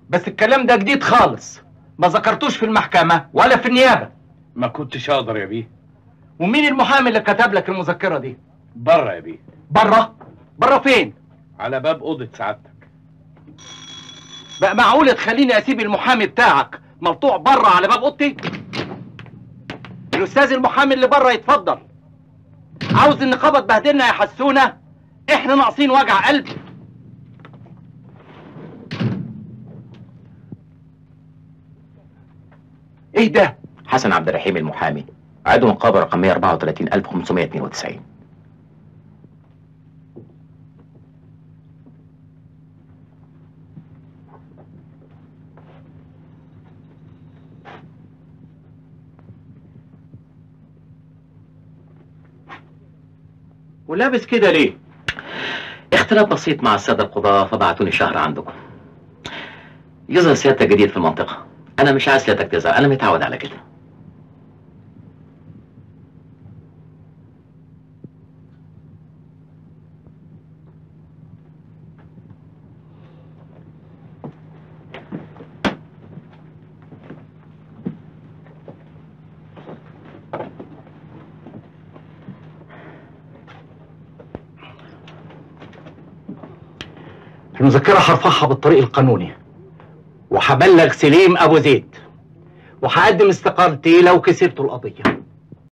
بس الكلام ده جديد خالص ما ذكرتوش في المحكمة ولا في النيابة ما كنتش اقدر يا بيه ومين المحامي اللي كتب لك المذكرة دي بره يا بيه بره بره فين على باب اوضه سعادتك بقى معقول تخليني اسيب المحامي بتاعك ملطوع بره على باب اوضتي الاستاذ المحامي اللي بره يتفضل عاوز النقابه تبهدلنا يا حسونه احنا ناقصين وجع قلب ايه ده حسن عبد الرحيم المحامي عضو نقابة رقم 134592 ولابس كده ليه اختلاف بسيط مع السادة القضاة فبعتوني شهر عندكم يظهر سيادتك جديد في المنطقة أنا مش عايز سيادتك تزعل أنا متعود على كده المذكرة هرفعها بالطريق القانوني وهبلغ سليم أبو زيد وهقدم استقالتي لو كسبت القضية